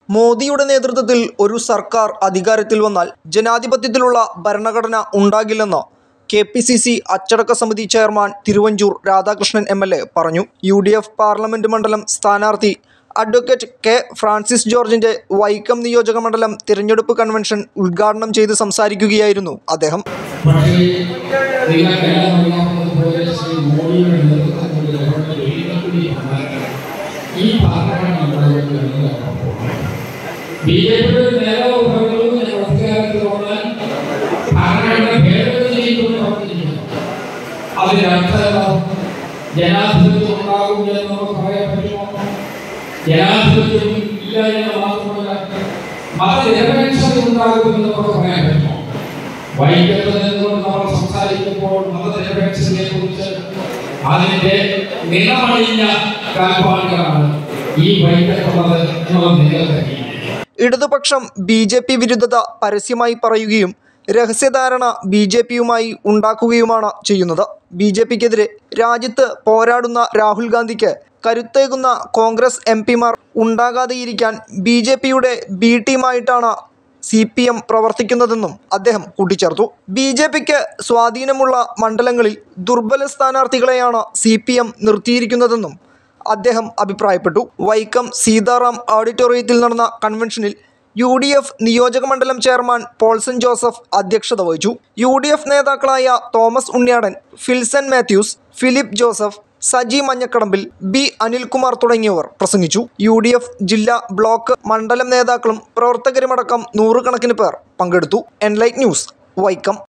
മോദിയുടെ നേതൃത്വത്തിൽ ഒരു സർക്കാർ അധികാരത്തിൽ വന്നാൽ ജനാധിപത്യത്തിലുള്ള ഭരണഘടന ഉണ്ടാകില്ലെന്ന് കെ പി സി സി അച്ചടക്ക സമിതി chairman Thiruvanchoor Radhakrishnan M L A പറഞ്ഞു യു ഡി എഫ് പാർലമെന്റ് മണ്ഡലം സ്ഥാനാർത്ഥി അഡ്വക്കേറ്റ് കെ ഫ്രാൻസിസ് ജോർജിന്റെ വൈക്കം നിയോജക മണ്ഡലം തിരഞ്ഞെടുപ്പ് കൺവെൻഷൻ ഉദ്ഘാടനം ചെയ്ത് സംസാരിക്കുകയായിരുന്നു അദ്ദേഹം പക്ഷേ നിങ്ങൾക്കെല്ലാം അറിയാവുന്നതുപോലെ ശ്രീ മോഡിയുടെ നേതൃത്വത്തിൽ ഗവൺമെന്റ് വീണ്ടും കൂടി വന്നാൽ ഈ ഭരണഘടന ഉണ്ടാകുമെന്ന് ബി ജെ പിയുടെ നേതാവ് പറഞ്ഞു ഞങ്ങൾ അധികാരത്തിൽ വന്നാൽ ഭരണഘടന ഭേദഗതി ചെയ്തുകൊണ്ട് പറഞ്ഞിരിക്കുന്നു അതിനർത്ഥം ജനാധിപത്യം ഉണ്ടാകും എന്ന് നമുക്ക് പറയാൻ പറ്റുമോ ജനാധിപത്യം ഇല്ല എന്ന് മാത്രമല്ല മതനിരപേക്ഷത ഉണ്ടാകുമെന്ന് നമുക്ക് പറയാൻ പറ്റുമോ വൈകിട്ട് നിന്നുകൊണ്ട് നമ്മൾ സംസാരിക്കുമ്പോൾ മതനിരപേക്ഷതയെ കുറിച്ച് അതിന്റെ നിലമണിഞ്ഞ കാൽപ്പാടുകളാണ് ഈ വൈകിട്ടുള്ളത് എന്നുള്ളത് നിങ്ങൾക്കറിയില്ല ഇടതുപക്ഷം ബി ജെ പി വിരുദ്ധത പരസ്യമായി പറയുകയും രഹസ്യധാരണ ബി ജെ പിയുമായി ഉണ്ടാക്കുകയുമാണ് ചെയ്യുന്നത് ബി ജെ പിക്കെതിരെ രാജ്യത്ത് പോരാടുന്ന രാഹുൽ ഗാന്ധിക്ക് കരുത്തേകുന്ന കോൺഗ്രസ് എം പിമാർ ഉണ്ടാകാതെയിരിക്കാൻ ബി ജെ പിയുടെ ബി ടീമായിട്ടാണ് സി പി എം പ്രവർത്തിക്കുന്നതെന്നും അദ്ദേഹം കൂട്ടിച്ചേർത്തു ബി ജെ പിക്ക് സ്വാധീനമുള്ള മണ്ഡലങ്ങളിൽ ദുർബല സ്ഥാനാർത്ഥികളെയാണ് സി പി എം നിർത്തിയിരിക്കുന്നതെന്നും അദ്ദേഹം അഭിപ്രായപ്പെട്ടു വൈക്കം സീതാറാം ഓഡിറ്റോറിയത്തിൽ നടന്ന കൺവെൻഷനിൽ യു ഡി എഫ് നിയോജക മണ്ഡലം ചെയർമാൻ പോൾസൺ ജോസഫ് അധ്യക്ഷത വഹിച്ചു യു ഡി എഫ് നേതാക്കളായ തോമസ് ഉണ്ണിയാടൻ ഫിൽസൺ മാത്യൂസ് ഫിലിപ്പ് ജോസഫ് സജി മഞ്ഞക്കടമ്പിൽ ബി അനിൽകുമാർ തുടങ്ങിയവർ പ്രസംഗിച്ചു യു ഡി എഫ് ജില്ലാ ബ്ലോക്ക് മണ്ഡലം നേതാക്കളും പ്രവർത്തകരുമടക്കം നൂറുകണക്കിന് പേർ പങ്കെടുത്തു എൻലൈറ്റ് ന്യൂസ് വൈക്കം